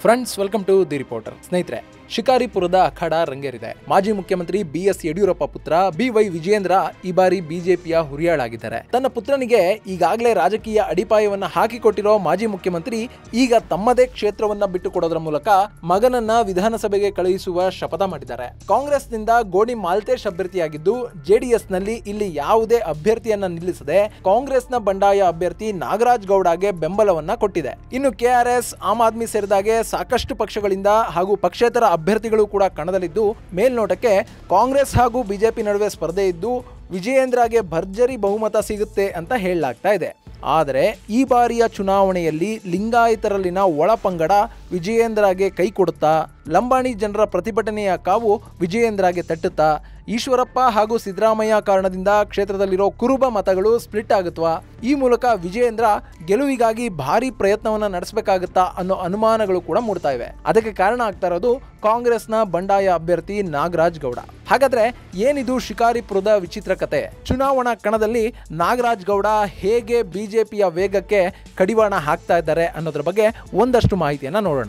friends welcome to the reporter ಸ್ನೇಹಿತರೆ ಶಿಕಾರಿಪುರದ ಅಖಾಡ ರಂಗೇರಿದೆ ಮಾಜಿ ಮುಖ್ಯಮಂತ್ರಿ ಬಿ ಎಸ್ ಯಡಿಯೂರಪ್ಪ ಪುತ್ರ ಬಿ ವೈ ವಿಜಯೇಂದ್ರ ಈ ಬಾರಿ ಬಿಜೆಪಿಯ ಹುರಿಯಾಳಾಗಿದ್ದಾರೆ ತನ್ನ ಪುತ್ರನಿಗೆ ಈಗಾಗಲೇ ರಾಜಕೀಯ ಅಡಿಪಾಯವನ್ನ ಹಾಕಿಕೊಟ್ಟಿರೋ ಮಾಜಿ ಮುಖ್ಯಮಂತ್ರಿ ಈಗ ತಮ್ಮದೇ ಕ್ಷೇತ್ರವನ್ನ ಬಿಟ್ಟುಕೊಡೋದ್ರ ಮೂಲಕ ಮಗನನ್ನ ವಿಧಾನಸಭೆಗೆ ಕಳುಹಿಸುವ ಶಪಥ ಮಾಡಿದ್ದಾರೆ ಕಾಂಗ್ರೆಸ್ನಿಂದ ಗೋಡಿ ಮಾಲ್ತೇಶ್ ಅಭ್ಯರ್ಥಿಯಾಗಿದ್ದು ಜೆಡಿಎಸ್ ನಲ್ಲಿ ಇಲ್ಲಿ ಯಾವುದೇ ಅಭ್ಯರ್ಥಿಯನ್ನ ನಿಲ್ಲಿಸದೆ ಕಾಂಗ್ರೆಸ್ನ ಬಂಡಾಯ ಅಭ್ಯರ್ಥಿ ನಾಗರಾಜ್ ಗೌಡಗೆ ಬೆಂಬಲವನ್ನ ಕೊಟ್ಟಿದೆ ಇನ್ನು ಕೆಆರ್ಎಸ್ ಆಮ್ ಆದ್ಮಿ ಸೇರಿದಾಗೆ ಸಾಕಷ್ಟು ಪಕ್ಷಗಳಿಂದ ಹಾಗೂ ಪಕ್ಷೇತರ ಅಭ್ಯರ್ಥಿಗಳು ಕೂಡ ಕಣದಲ್ಲಿದ್ದು ಮೇಲ್ನೋಟಕ್ಕೆ ಕಾಂಗ್ರೆಸ್ ಹಾಗೂ ಬಿಜೆಪಿ ನಡುವೆ ಸ್ಪರ್ಧೆ ಇದ್ದು ವಿಜಯೇಂದ್ರಗೆ ಭರ್ಜರಿ ಬಹುಮತ ಸಿಗುತ್ತೆ ಅಂತ ಹೇಳಲಾಗ್ತಾ ಇದೆ ಆದರೆ ಈ ಬಾರಿಯ ಚುನಾವಣೆಯಲ್ಲಿ ಲಿಂಗಾಯತರಲ್ಲಿನ ಒಳಪಂಗಡ ವಿಜಯೇಂದ್ರಗೆ ಕೈ ಕೊಡುತ್ತಾ ಲಂಬಾಣಿ ಜನರ ಪ್ರತಿಭಟನೆಯ ಕಾವು ವಿಜಯೇಂದ್ರಗೆ ತಟ್ಟುತ್ತಾ ಈಶ್ವರಪ್ಪ ಹಾಗೂ ಸಿದ್ದರಾಮಯ್ಯ ಕಾರಣದಿಂದ ಕ್ಷೇತ್ರದಲ್ಲಿರೋ ಕುರುಬ ಮತಗಳು ಸ್ಪ್ಲಿಟ್ ಆಗುತ್ತವಾ ಈ ಮೂಲಕ ವಿಜಯೇಂದ್ರ ಗೆಲುವಿಗಾಗಿ ಭಾರಿ ಪ್ರಯತ್ನವನ್ನ ನಡೆಸಬೇಕಾಗುತ್ತಾ ಅನ್ನೋ ಅನುಮಾನಗಳು ಕೂಡ ಮೂಡ್ತಾ ಇವೆ ಅದಕ್ಕೆ ಕಾರಣ ಆಗ್ತಾ ಇರೋದು ಕಾಂಗ್ರೆಸ್ನ ಬಂಡಾಯ ಅಭ್ಯರ್ಥಿ ನಾಗರಾಜ್ ಗೌಡ ಹಾಗಾದ್ರೆ ಏನಿದು ಶಿಕಾರಿಪುರದ ವಿಚಿತ್ರ ಕತೆ ಚುನಾವಣಾ ಕಣದಲ್ಲಿ ನಾಗರಾಜ್ ಗೌಡ ಹೇಗೆ ಬಿಜೆಪಿಯ ವೇಗಕ್ಕೆ ಕಡಿವಾಣ ಹಾಕ್ತಾ ಇದ್ದಾರೆ ಅನ್ನೋದ್ರ ಬಗ್ಗೆ ಒಂದಷ್ಟು ಮಾಹಿತಿಯನ್ನ ನೋಡೋಣ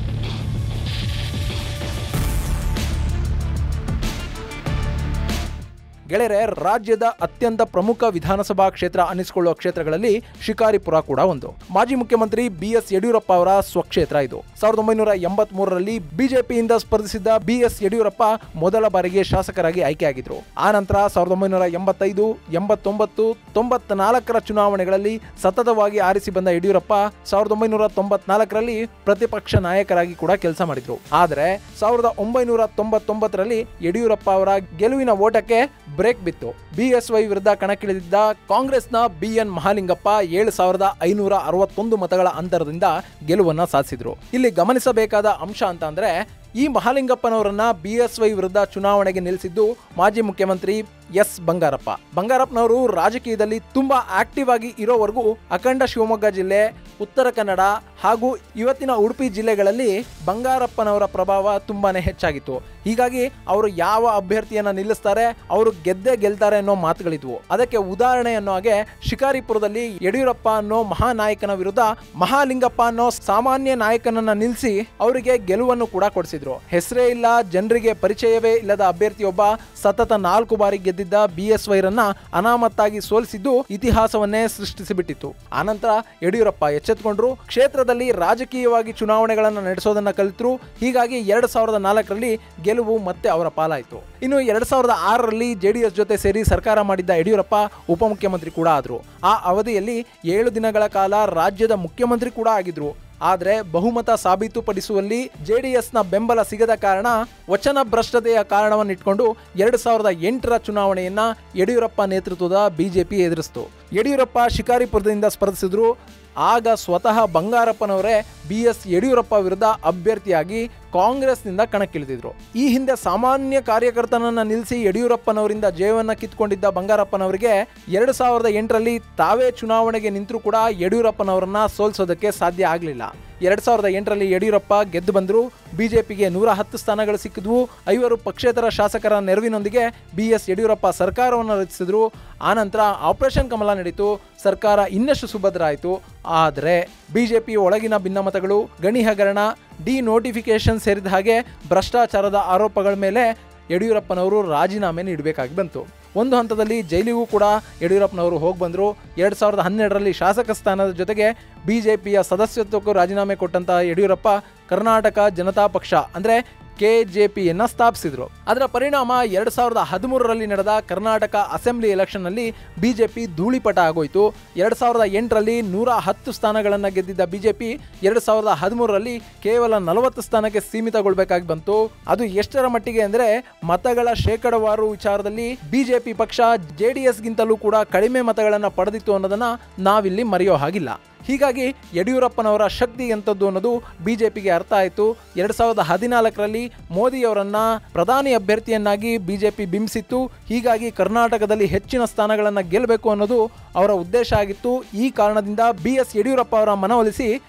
ಗೆಳೆಯರೆ ರಾಜ್ಯದ ಅತ್ಯಂತ ಪ್ರಮುಖ ವಿಧಾನಸಭಾ ಕ್ಷೇತ್ರ ಅನಿಸಿಕೊಳ್ಳುವ ಕ್ಷೇತ್ರಗಳಲ್ಲಿ ಶಿಕಾರಿಪುರ ಕೂಡ ಒಂದು ಮಾಜಿ ಮುಖ್ಯಮಂತ್ರಿ ಬಿ ಎಸ್ ಯಡಿಯೂರಪ್ಪ ಅವರ ಸ್ವಕ್ಷೇತ್ರ ಇದು ಸಾವಿರದ ಒಂಬೈನೂರ ಎಂಬತ್ ಮೂರರಲ್ಲಿ ಬಿಜೆಪಿಯಿಂದ ಸ್ಪರ್ಧಿಸಿದ್ದ ಬಿ ಎಸ್ ಯಡಿಯೂರಪ್ಪ ಮೊದಲ ಬಾರಿಗೆ ಶಾಸಕರಾಗಿ ಆಯ್ಕೆಯಾಗಿದ್ರು ಆ ನಂತರ ಸಾವಿರದ ಒಂಬೈನೂರ ಎಂಬತ್ತೈದು ಎಂಬತ್ತೊಂಬತ್ತು ತೊಂಬತ್ತ ನಾಲ್ಕರ ಚುನಾವಣೆಗಳಲ್ಲಿ ಸತತವಾಗಿ ಆರಿಸಿ ಬಂದ ಯಡಿಯೂರಪ್ಪ ಸಾವಿರದ ಒಂಬೈನೂರ ತೊಂಬತ್ನಾಲ್ಕರಲ್ಲಿ ಪ್ರತಿಪಕ್ಷ ನಾಯಕರಾಗಿ ಕೂಡ ಕೆಲಸ ಮಾಡಿದ್ರು ಆದರೆ ಸಾವಿರದ ಒಂಬೈನೂರ ತೊಂಬತ್ತೊಂಬತ್ತರಲ್ಲಿ ಯಡಿಯೂರಪ್ಪ ಅವರ ಗೆಲುವಿನ ಓಟಕ್ಕೆ ಬ್ರೇಕ್ ಬಿತ್ತು ಬಿಎಸ್ವೈ ವಿರುದ್ಧ ಕಣಕ್ಕಿಳಿದಿದ್ದ ಕಾಂಗ್ರೆಸ್ನ ಬಿ ಎನ್ ಮಹಾಲಿಂಗಪ್ಪ ಏಳು ಸಾವಿರದ ಐನೂರ ಅರವತ್ತೊಂದು ಮತಗಳ ಅಂತರದಿಂದ ಗೆಲುವನ್ನ ಸಾಧಿಸಿದ್ರು ಇಲ್ಲಿ ಗಮನಿಸಬೇಕಾದ ಅಂಶ ಅಂತ ಅಂದ್ರೆ ಈ ಮಹಾಲಿಂಗಪ್ಪನವರನ್ನ ಬಿಎಸ್ವೈ ವಿರುದ್ಧ ಚುನಾವಣೆಗೆ ನಿಲ್ಲಿಸಿದ್ದು ಮಾಜಿ ಮುಖ್ಯಮಂತ್ರಿ ಎಸ್ ಬಂಗಾರಪ್ಪ ಬಂಗಾರಪ್ಪನವರು ರಾಜಕೀಯದಲ್ಲಿ ತುಂಬಾ ಆಕ್ಟಿವ್ ಆಗಿ ಇರೋವರೆಗೂ ಅಖಂಡ ಶಿವಮೊಗ್ಗ ಜಿಲ್ಲೆ ಉತ್ತರ ಕನ್ನಡ ಹಾಗೂ ಇವತ್ತಿನ ಉಡುಪಿ ಜಿಲ್ಲೆಗಳಲ್ಲಿ ಬಂಗಾರಪ್ಪನವರ ಪ್ರಭಾವ ತುಂಬಾನೇ ಹೆಚ್ಚಾಗಿತ್ತು ಹೀಗಾಗಿ ಅವರು ಯಾವ ಅಭ್ಯರ್ಥಿಯನ್ನ ನಿಲ್ಲಿಸ್ತಾರೆ ಅವರು ಗೆದ್ದೇ ಗೆಲ್ತಾರೆ ಅನ್ನೋ ಮಾತುಗಳಿದ್ವು ಅದಕ್ಕೆ ಉದಾಹರಣೆ ಅನ್ನೋ ಹಾಗೆ ಶಿಕಾರಿಪುರದಲ್ಲಿ ಯಡಿಯೂರಪ್ಪ ಅನ್ನೋ ಮಹಾನಾಯಕನ ವಿರುದ್ಧ ಮಹಾಲಿಂಗಪ್ಪ ಅನ್ನೋ ಸಾಮಾನ್ಯ ನಾಯಕನನ್ನ ನಿಲ್ಲಿಸಿ ಅವರಿಗೆ ಗೆಲುವನ್ನು ಕೂಡ ಕೊಡಿಸಿದ್ರು ಹೆಸರೇ ಇಲ್ಲ ಜನರಿಗೆ ಪರಿಚಯವೇ ಇಲ್ಲದ ಅಭ್ಯರ್ಥಿಯೊಬ್ಬ ಸತತ ನಾಲ್ಕು ಬಾರಿ ಗೆದ್ದಿದ್ದ ಬಿ ಎಸ್ ವೈರನ್ನ ಅನಾಮತ್ತಾಗಿ ಸೋಲಿಸಿದ್ದು ಇತಿಹಾಸವನ್ನೇ ಸೃಷ್ಟಿಸಿಬಿಟ್ಟಿತ್ತು ಆನಂತರ ಯಡಿಯೂರಪ್ಪ ಎಚ್ಚೆತ್ತುಕೊಂಡ್ರು ಕ್ಷೇತ್ರದಲ್ಲಿ ರಾಜಕೀಯವಾಗಿ ಚುನಾವಣೆಗಳನ್ನು ನಡೆಸೋದನ್ನ ಕಲಿತರು ಹೀಗಾಗಿ ಎರಡ್ ಸಾವಿರದ ನಾಲ್ಕರಲ್ಲಿ ಗೆಲುವು ಮತ್ತೆ ಅವರ ಪಾಲಾಯಿತು ಇನ್ನು ಎರಡ್ ಸಾವಿರದ ಆರರಲ್ಲಿ ಜೆಡಿಎಸ್ ಜೊತೆ ಸೇರಿ ಸರ್ಕಾರ ಮಾಡಿದ್ದ ಯಡಿಯೂರಪ್ಪ ಉಪಮುಖ್ಯಮಂತ್ರಿ ಕೂಡ ಆದ್ರು ಆ ಅವಧಿಯಲ್ಲಿ ಏಳು ದಿನಗಳ ಕಾಲ ರಾಜ್ಯದ ಮುಖ್ಯಮಂತ್ರಿ ಕೂಡ ಆಗಿದ್ರು ಆದರೆ ಬಹುಮತ ಸಾಬೀತುಪಡಿಸುವಲ್ಲಿ ಜೆಡಿಎಸ್ನ ಬೆಂಬಲ ಸಿಗದ ಕಾರಣ ವಚನ ಭ್ರಷ್ಟತೆಯ ಕಾರಣವನ್ನಿಟ್ಕೊಂಡು ಎರಡು ಸಾವಿರದ ಎಂಟರ ಚುನಾವಣೆಯನ್ನ ಯಡಿಯೂರಪ್ಪ ನೇತೃತ್ವದ ಬಿಜೆಪಿ ಎದುರಿಸಿತು ಯಡಿಯೂರಪ್ಪ ಶಿಕಾರಿಪುರದಿಂದ ಸ್ಪರ್ಧಿಸಿದ್ರು ಆಗ ಸ್ವತಃ ಬಂಗಾರಪ್ಪನವರೇ ಬಿ ಎಸ್ ಯಡಿಯೂರಪ್ಪ ವಿರುದ್ಧ ಅಭ್ಯರ್ಥಿಯಾಗಿ ಕಾಂಗ್ರೆಸ್ನಿಂದ ಕಣಕ್ಕಿಳಿದಿದ್ರು ಈ ಹಿಂದೆ ಸಾಮಾನ್ಯ ಕಾರ್ಯಕರ್ತನನ್ನ ನಿಲ್ಲಿಸಿ ಯಡಿಯೂರಪ್ಪನವರಿಂದ ಜಯವನ್ನ ಕಿತ್ಕೊಂಡಿದ್ದ ಬಂಗಾರಪ್ಪನವರಿಗೆ ಎರಡು ಸಾವಿರದ ಎಂಟರಲ್ಲಿ ತಾವೇ ಚುನಾವಣೆಗೆ ನಿಂತರೂ ಕೂಡ ಯಡಿಯೂರಪ್ಪನವರನ್ನ ಸೋಲಿಸೋದಕ್ಕೆ ಸಾಧ್ಯ ಆಗಲಿಲ್ಲ ಎರಡ್ ಸಾವಿರದ ಎಂಟರಲ್ಲಿ ಯಡಿಯೂರಪ್ಪ ಗೆದ್ದು ಬಂದರು ಬಿಜೆಪಿಗೆ ನೂರ ಹತ್ತು ಸ್ಥಾನಗಳು ಸಿಕ್ಕಿದ್ವು ಐವರು ಪಕ್ಷೇತರ ಶಾಸಕರ ನೆರವಿನೊಂದಿಗೆ ಬಿ ಎಸ್ ಯಡಿಯೂರಪ್ಪ ಸರ್ಕಾರವನ್ನು ರಚಿಸಿದ್ರು ಆನಂತರ ಆಪರೇಷನ್ ಕಮಲ ನಡೀತು ಸರ್ಕಾರ ಇನ್ನಷ್ಟು ಸುಭದ್ರ ಆಯಿತು ಆದರೆ ಬಿಜೆಪಿ ಒಳಗಿನ ಭಿನ್ನಮತಗಳು ಗಣಿ ಹಗರಣ ಡಿ ನೋಟಿಫಿಕೇಶನ್ ಸೇರಿದ ಹಾಗೆ ಭ್ರಷ್ಟಾಚಾರದ ಆರೋಪಗಳ ಮೇಲೆ ಯಡಿಯೂರಪ್ಪನವರು ರಾಜೀನಾಮೆ ನೀಡಬೇಕಾಗಿ ಬಂತು ಒಂದು ಹಂತದಲ್ಲಿ ಜೈಲಿಗೂ ಕೂಡ ಯಡಿಯೂರಪ್ಪನವರು ಹೋಗಿ ಬಂದರು ಎರಡು ಸಾವಿರದ ಹನ್ನೆರಡರಲ್ಲಿ ಶಾಸಕ ಸ್ಥಾನದ ಜೊತೆಗೆ ಬಿಜೆಪಿಯ ಸದಸ್ಯತ್ವಕ್ಕೂ ರಾಜೀನಾಮೆ ಕೊಟ್ಟಂತಹ ಯಡಿಯೂರಪ್ಪ ಕರ್ನಾಟಕ ಜನತಾ ಪಕ್ಷ ಅಂದರೆ ಕೆ ಜೆ ಪಿಯನ್ನು ಸ್ಥಾಪಿಸಿದ್ರು ಅದರ ಪರಿಣಾಮ ಎರಡು ಸಾವಿರದ ಹದಿಮೂರರಲ್ಲಿ ನಡೆದ ಕರ್ನಾಟಕ ಅಸೆಂಬ್ಲಿ ಎಲೆಕ್ಷನ್ನಲ್ಲಿ ಬಿಜೆಪಿ ಧೂಳಿಪಟ ಆಗೋಯ್ತು ಎರಡು ಸಾವಿರದ ಎಂಟರಲ್ಲಿ ನೂರ ಹತ್ತು ಸ್ಥಾನಗಳನ್ನು ಗೆದ್ದಿದ್ದ ಬಿಜೆಪಿ ಎರಡು ಸಾವಿರದ ಹದಿಮೂರರಲ್ಲಿ ಕೇವಲ ನಲವತ್ತು ಸ್ಥಾನಕ್ಕೆ ಸೀಮಿತಗೊಳ್ಬೇಕಾಗಿ ಬಂತು ಅದು ಎಷ್ಟರ ಮಟ್ಟಿಗೆ ಅಂದರೆ ಮತಗಳ ಶೇಕಡವಾರು ವಿಚಾರದಲ್ಲಿ ಬಿಜೆಪಿ ಪಕ್ಷ ಜೆ ಡಿ ಎಸ್ಗಿಂತಲೂ ಕೂಡ ಕಡಿಮೆ ಮತಗಳನ್ನು ಪಡೆದಿತ್ತು ಅನ್ನೋದನ್ನ ನಾವಿಲ್ಲಿ ಮರೆಯೋ ಹಾಗಿಲ್ಲ ಹೀಗಾಗಿ ಯಡಿಯೂರಪ್ಪನವರ ಶಕ್ತಿ ಎಂಥದ್ದು ಅನ್ನೋದು ಬಿಜೆಪಿಗೆ ಅರ್ಥ ಆಯಿತು ಎರಡು ಸಾವಿರದ ಹದಿನಾಲ್ಕರಲ್ಲಿ ಮೋದಿಯವರನ್ನ ಪ್ರಧಾನಿ ಅಭ್ಯರ್ಥಿಯನ್ನಾಗಿ ಬಿಜೆಪಿ ಬಿಂಬಿಸಿತ್ತು ಹೀಗಾಗಿ ಕರ್ನಾಟಕದಲ್ಲಿ ಹೆಚ್ಚಿನ ಸ್ಥಾನಗಳನ್ನು ಗೆಲ್ಲಬೇಕು ಅನ್ನೋದು ಅವರ ಉದ್ದೇಶ ಆಗಿತ್ತು ಈ ಕಾರಣದಿಂದ ಬಿ ಎಸ್ ಯಡಿಯೂರಪ್ಪ ಅವರ ಮನವೊಲಿಸಿ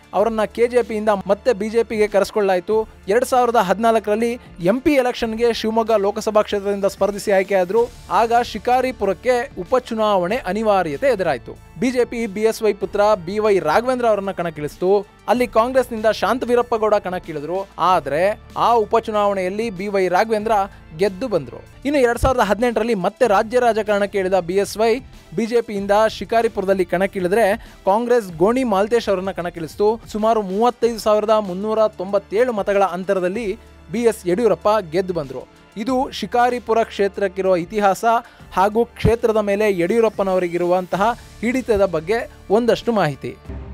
ಅವರನ್ನ ಕೆಜೆಪಿಯಿಂದ ಮತ್ತೆ ಬಿಜೆಪಿಗೆ ಕರೆಸ್ಕೊಳ್ಳಾಯಿತು ಎರಡ್ ಸಾವಿರದ ಹದಿನಾಲ್ಕರಲ್ಲಿ ಎಂಪಿ ಎಲೆಕ್ಷನ್ಗೆ ಶಿವಮೊಗ್ಗ ಲೋಕಸಭಾ ಕ್ಷೇತ್ರದಿಂದ ಸ್ಪರ್ಧಿಸಿ ಆಯ್ಕೆಯಾದ್ರು ಆಗ ಶಿಕಾರಿಪುರಕ್ಕೆ ಉಪಚುನಾವಣೆ ಅನಿವಾರ್ಯತೆ ಎದುರಾಯಿತು ಬಿಜೆಪಿ ಬಿಎಸ್ವೈ ಪುತ್ರ ಬಿ ವೈ ರಾಘವೇಂದ್ರ ಅವರನ್ನ ಕಣಕ್ಕಿಳಿಸಿತು ಅಲ್ಲಿ ಕಾಂಗ್ರೆಸ್ನಿಂದ ಶಾಂತ ವೀರಪ್ಪಗೌಡ ಕಣಕ್ಕಿಳಿದ್ರು ಆದ್ರೆ ಆ ಉಪಚುನಾವಣೆಯಲ್ಲಿ ಬಿ ವೈ ರಾಘವೇಂದ್ರ ಗೆದ್ದು ಬಂದ್ರು ಇನ್ನು ಎರಡ್ ಸಾವಿರದ ಹದಿನೆಂಟರಲ್ಲಿ ಮತ್ತೆ ರಾಜ್ಯ ರಾಜಕಾರಣಕ್ಕೆ ಇಳಿದ ಬಿಎಸ್ವೈ ಬಿಜೆಪಿಯಿಂದ ಶಿಕಾರಿಪುರದಲ್ಲಿ ಕಣಕ್ಕಿಳಿದ್ರೆ ಕಾಂಗ್ರೆಸ್ ಗೋಣಿ ಮಾಲ್ತೇಶ್ ಅವರನ್ನ ಕಣಕ್ಕಿಳಿಸಿತು ಸುಮಾರು ಮೂವತ್ತೈದು ಸಾವಿರದ ಮುನ್ನೂರ ತೊಂಬತ್ತೇಳು ಮತಗಳ ಅಂತರದಲ್ಲಿ ಬಿ ಎಸ್ ಯಡಿಯೂರಪ್ಪ ಗೆದ್ದು ಬಂದರು ಇದು ಶಿಕಾರಿಪುರ ಕ್ಷೇತ್ರಕ್ಕಿರುವ ಇತಿಹಾಸ ಹಾಗೂ ಕ್ಷೇತ್ರದ ಮೇಲೆ ಯಡಿಯೂರಪ್ಪನವರಿಗಿರುವಂತಹ ಹಿಡಿತದ ಬಗ್ಗೆ ಒಂದಷ್ಟು ಮಾಹಿತಿ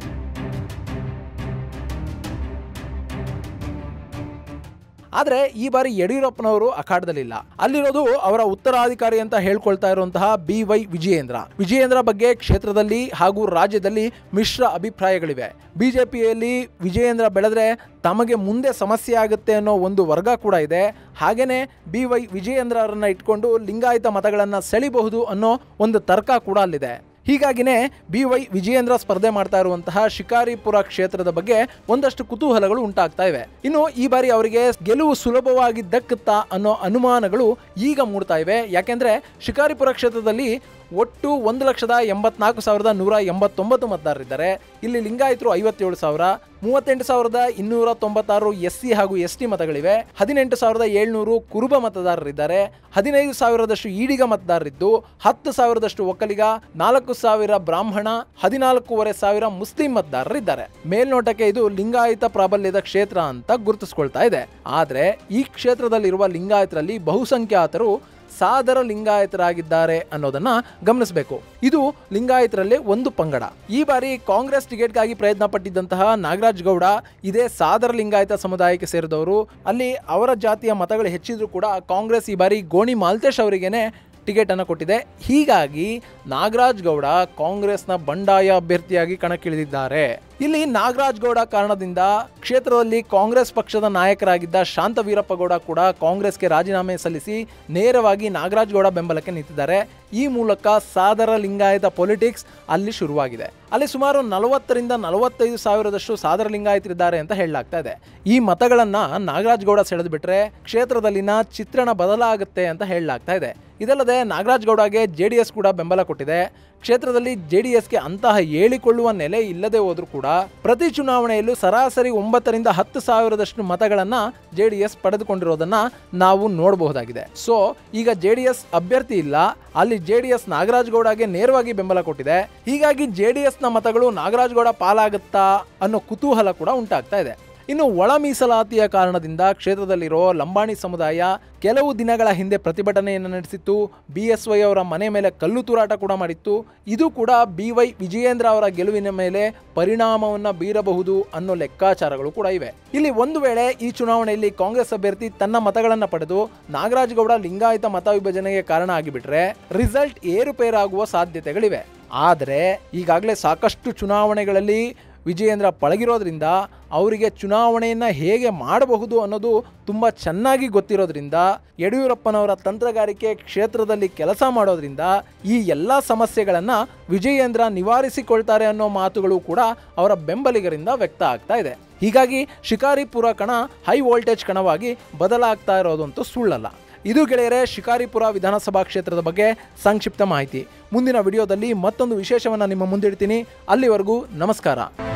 ಆದರೆ ಈ ಬಾರಿ ಯಡಿಯೂರಪ್ಪನವರು ಅಖಾಡದಲ್ಲಿಲ್ಲ ಅಲ್ಲಿರೋದು ಅವರ ಉತ್ತರಾಧಿಕಾರಿ ಅಂತ ಹೇಳ್ಕೊಳ್ತಾ ಇರುವಂತಹ ಬಿ ವೈ ವಿಜಯೇಂದ್ರ ವಿಜಯೇಂದ್ರ ಬಗ್ಗೆ ಕ್ಷೇತ್ರದಲ್ಲಿ ಹಾಗೂ ರಾಜ್ಯದಲ್ಲಿ ಮಿಶ್ರ ಅಭಿಪ್ರಾಯಗಳಿವೆ ಬಿಜೆಪಿಯಲ್ಲಿ ವಿಜಯೇಂದ್ರ ಬೆಳೆದ್ರೆ ತಮಗೆ ಮುಂದೆ ಸಮಸ್ಯೆ ಆಗುತ್ತೆ ಅನ್ನೋ ಒಂದು ವರ್ಗ ಕೂಡ ಇದೆ ಹಾಗೇನೆ ಬಿ ವೈ ವಿಜಯೇಂದ್ರ ಅವರನ್ನ ಇಟ್ಕೊಂಡು ಲಿಂಗಾಯತ ಮತಗಳನ್ನು ಸೆಳಿಬಹುದು ಅನ್ನೋ ಒಂದು ತರ್ಕ ಕೂಡ ಅಲ್ಲಿದೆ ಹೀಗಾಗಿನೇ ಬಿ ವೈ ವಿಜಯೇಂದ್ರ ಸ್ಪರ್ಧೆ ಮಾಡ್ತಾ ಇರುವಂತಹ ಶಿಕಾರಿಪುರ ಕ್ಷೇತ್ರದ ಬಗ್ಗೆ ಒಂದಷ್ಟು ಕುತೂಹಲಗಳು ಉಂಟಾಗ್ತಾ ಇವೆ ಇನ್ನು ಈ ಬಾರಿ ಅವರಿಗೆ ಗೆಲುವು ಸುಲಭವಾಗಿ ದಕ್ಕುತ್ತಾ ಅನ್ನೋ ಅನುಮಾನಗಳು ಈಗ ಮೂಡ್ತಾ ಇವೆ ಯಾಕೆಂದ್ರೆ ಶಿಕಾರಿಪುರ ಕ್ಷೇತ್ರದಲ್ಲಿ ಒಟ್ಟು ಒಂದು ಲಕ್ಷದ ಎಂಬತ್ನಾಲ್ಕು ಸಾವಿರದ ನೂರ ಎಂಬತ್ತೊಂಬತ್ತು ಮತದಾರರಿದ್ದಾರೆ ಇಲ್ಲಿ ಲಿಂಗಾಯತರು ಐವತ್ತೇಳು ಸಾವಿರ ಮೂವತ್ತೆಂಟು ಸಾವಿರದ ಇನ್ನೂರ ತೊಂಬತ್ತಾರು ಎಸ್ ಸಿ ಹಾಗೂ ಎಸ್ ಟಿ ಮತಗಳಿವೆ ಹದಿನೆಂಟು ಸಾವಿರದ ಏಳ್ನೂರು ಕುರುಬ ಮತದಾರರಿದ್ದಾರೆ ಹದಿನೈದು ಸಾವಿರದಷ್ಟು ಈಡಿಗ ಮತದಾರರಿದ್ದು ಹತ್ತು ಸಾವಿರದಷ್ಟು ಒಕ್ಕಲಿಗ ನಾಲ್ಕು ಸಾವಿರ ಬ್ರಾಹ್ಮಣ ಹದಿನಾಲ್ಕೂವರೆ ಸಾವಿರ ಮುಸ್ಲಿಂ ಮತದಾರರಿದ್ದಾರೆ ಮೇಲ್ನೋಟಕ್ಕೆ ಇದು ಲಿಂಗಾಯತ ಪ್ರಾಬಲ್ಯದ ಕ್ಷೇತ್ರ ಅಂತ ಗುರುತಿಸ್ಕೊಳ್ತಾ ಇದೆ ಆದ್ರೆ ಈ ಕ್ಷೇತ್ರದಲ್ಲಿರುವ ಲಿಂಗಾಯತರಲ್ಲಿ ಬಹುಸಂಖ್ಯಾತರು ಸಾದರ ಲಿಂಗಾಯತರಾಗಿದ್ದಾರೆ ಅನ್ನೋದನ್ನ ಗಮನಿಸಬೇಕು ಇದು ಲಿಂಗಾಯತರಲ್ಲೇ ಒಂದು ಪಂಗಡ ಈ ಬಾರಿ ಕಾಂಗ್ರೆಸ್ ಟಿಕೆಟ್ಗಾಗಿ ಪ್ರಯತ್ನ ಪಟ್ಟಿದ್ದಂತಹ ನಾಗರಾಜ್ ಗೌಡ ಇದೇ ಸಾದರ ಲಿಂಗಾಯತ ಸಮುದಾಯಕ್ಕೆ ಸೇರಿದವರು ಅಲ್ಲಿ ಅವರ ಜಾತಿಯ ಮತಗಳು ಹೆಚ್ಚಿದ್ರು ಕೂಡ ಕಾಂಗ್ರೆಸ್ ಈ ಬಾರಿ ಗೋಣಿ ಮಾಲ್ತೇಶ್ ಅವರಿಗೇನೆ ಟಿಕೆಟ್ ಅನ್ನು ಕೊಟ್ಟಿದೆ ಹೀಗಾಗಿ ನಾಗರಾಜ್ ಗೌಡ ಕಾಂಗ್ರೆಸ್ನ ಬಂಡಾಯ ಅಭ್ಯರ್ಥಿಯಾಗಿ ಕಣಕ್ಕಿಳಿದಿದ್ದಾರೆ ಇಲ್ಲಿ ನಾಗರಾಜ್ ಗೌಡ ಕಾರಣದಿಂದ ಕ್ಷೇತ್ರದಲ್ಲಿ ಕಾಂಗ್ರೆಸ್ ಪಕ್ಷದ ನಾಯಕರಾಗಿದ್ದ ಶಾಂತ ವೀರಪ್ಪಗೌಡ ಕೂಡ ಕಾಂಗ್ರೆಸ್ಗೆ ರಾಜೀನಾಮೆ ಸಲ್ಲಿಸಿ ನೇರವಾಗಿ ನಾಗರಾಜ್ ಗೌಡ ಬೆಂಬಲಕ್ಕೆ ನಿಂತಿದ್ದಾರೆ ಈ ಮೂಲಕ ಸಾದರ ಲಿಂಗಾಯತ ಪೊಲಿಟಿಕ್ಸ್ ಅಲ್ಲಿ ಶುರುವಾಗಿದೆ ಅಲ್ಲಿ ಸುಮಾರು ನಲವತ್ತರಿಂದ ನಲವತ್ತೈದು ಸಾವಿರದಷ್ಟು ಸಾದರ ಲಿಂಗಾಯತರಿದ್ದಾರೆ ಅಂತ ಹೇಳಲಾಗ್ತಾ ಇದೆ ಈ ಮತಗಳನ್ನ ನಾಗರಾಜ್ ಗೌಡ ಸೆಳೆದು ಬಿಟ್ರೆ ಕ್ಷೇತ್ರದಲ್ಲಿನ ಚಿತ್ರಣ ಬದಲಾಗುತ್ತೆ ಅಂತ ಹೇಳಲಾಗ್ತಾ ಇದೆ ಇದಲ್ಲದೆ ನಾಗರಾಜ್ ಗೌಡಗೆ ಜೆ ಡಿ ಎಸ್ ಕೂಡ ಬೆಂಬಲ ಕೊಟ್ಟಿದೆ ಕ್ಷೇತ್ರದಲ್ಲಿ ಜೆ ಡಿ ಎಸ್ಗೆ ಅಂತಹ ಹೇಳಿಕೊಳ್ಳುವ ನೆಲೆ ಇಲ್ಲದೆ ಹೋದ್ರೂ ಕೂಡ ಪ್ರತಿ ಚುನಾವಣೆಯಲ್ಲೂ ಸರಾಸರಿ ಒಂಬತ್ತರಿಂದ ಹತ್ತು ಸಾವಿರದಷ್ಟು ಮತಗಳನ್ನ ಜೆ ಡಿ ಎಸ್ ಪಡೆದುಕೊಂಡಿರೋದನ್ನ ನಾವು ನೋಡಬಹುದಾಗಿದೆ ಸೊ ಈಗ ಜೆ ಡಿ ಎಸ್ ಅಭ್ಯರ್ಥಿ ಇಲ್ಲ ಅಲ್ಲಿ ಜೆ ಡಿ ಎಸ್ ನಾಗರಾಜ್ ಗೌಡಗೆ ನೇರವಾಗಿ ಬೆಂಬಲ ಕೊಟ್ಟಿದೆ ಹೀಗಾಗಿ ಜೆ ಡಿ ಎಸ್ನ ಮತಗಳು ನಾಗರಾಜ್ ಗೌಡ ಪಾಲಾಗುತ್ತಾ ಅನ್ನೋ ಕುತೂಹಲ ಕೂಡ ಉಂಟಾಗ್ತಾ ಇದೆ ಇನ್ನು ಒಳ ಮೀಸಲಾತಿಯ ಕಾರಣದಿಂದ ಕ್ಷೇತ್ರದಲ್ಲಿರೋ ಲಂಬಾಣಿ ಸಮುದಾಯ ಕೆಲವು ದಿನಗಳ ಹಿಂದೆ ಪ್ರತಿಭಟನೆಯನ್ನು ನಡೆಸಿತ್ತು ಬಿ ಎಸ್ ವೈ ಅವರ ಮನೆ ಮೇಲೆ ಕಲ್ಲು ತೂರಾಟ ಕೂಡ ಮಾಡಿತ್ತು ಇದು ಕೂಡ ಬಿ ವೈ ವಿಜಯೇಂದ್ರ ಅವರ ಗೆಲುವಿನ ಮೇಲೆ ಪರಿಣಾಮವನ್ನು ಬೀರಬಹುದು ಅನ್ನೋ ಲೆಕ್ಕಾಚಾರಗಳು ಕೂಡ ಇವೆ ಇಲ್ಲಿ ಒಂದು ವೇಳೆ ಈ ಚುನಾವಣೆಯಲ್ಲಿ ಕಾಂಗ್ರೆಸ್ ಅಭ್ಯರ್ಥಿ ತನ್ನ ಮತಗಳನ್ನು ಪಡೆದು ನಾಗರಾಜ್ ಗೌಡ ಲಿಂಗಾಯತ ಮತ ವಿಭಜನೆಗೆ ಕಾರಣ ಆಗಿಬಿಟ್ರೆ ರಿಸಲ್ಟ್ ಏರುಪೇರಾಗುವ ಸಾಧ್ಯತೆಗಳಿವೆ ಆದರೆ ಈಗಾಗಲೇ ಸಾಕಷ್ಟು ಚುನಾವಣೆಗಳಲ್ಲಿ ವಿಜಯೇಂದ್ರ ಪಳಗಿರೋದ್ರಿಂದ ಅವರಿಗೆ ಚುನಾವಣೆಯನ್ನು ಹೇಗೆ ಮಾಡಬಹುದು ಅನ್ನೋದು ತುಂಬ ಚೆನ್ನಾಗಿ ಗೊತ್ತಿರೋದ್ರಿಂದ ಯಡಿಯೂರಪ್ಪನವರ ತಂತ್ರಗಾರಿಕೆ ಕ್ಷೇತ್ರದಲ್ಲಿ ಕೆಲಸ ಮಾಡೋದ್ರಿಂದ ಈ ಎಲ್ಲ ಸಮಸ್ಯೆಗಳನ್ನು ವಿಜಯೇಂದ್ರ ನಿವಾರಿಸಿಕೊಳ್ತಾರೆ ಅನ್ನೋ ಮಾತುಗಳು ಕೂಡ ಅವರ ಬೆಂಬಲಿಗರಿಂದ ವ್ಯಕ್ತ ಆಗ್ತಾ ಇದೆ ಹೀಗಾಗಿ ಶಿಕಾರಿಪುರ ಕಣ ಹೈ ವೋಲ್ಟೇಜ್ ಕಣವಾಗಿ ಬದಲಾಗ್ತಾ ಇರೋದಂತೂ ಸುಳ್ಳಲ್ಲ ಇದು ಗೆಳೆಯರೆ ಶಿಕಾರಿಪುರ ವಿಧಾನಸಭಾ ಕ್ಷೇತ್ರದ ಬಗ್ಗೆ ಸಂಕ್ಷಿಪ್ತ ಮಾಹಿತಿ ಮುಂದಿನ ವಿಡಿಯೋದಲ್ಲಿ ಮತ್ತೊಂದು ವಿಶೇಷವನ್ನು ನಿಮ್ಮ ಮುಂದಿಡ್ತೀನಿ ಅಲ್ಲಿವರೆಗೂ ನಮಸ್ಕಾರ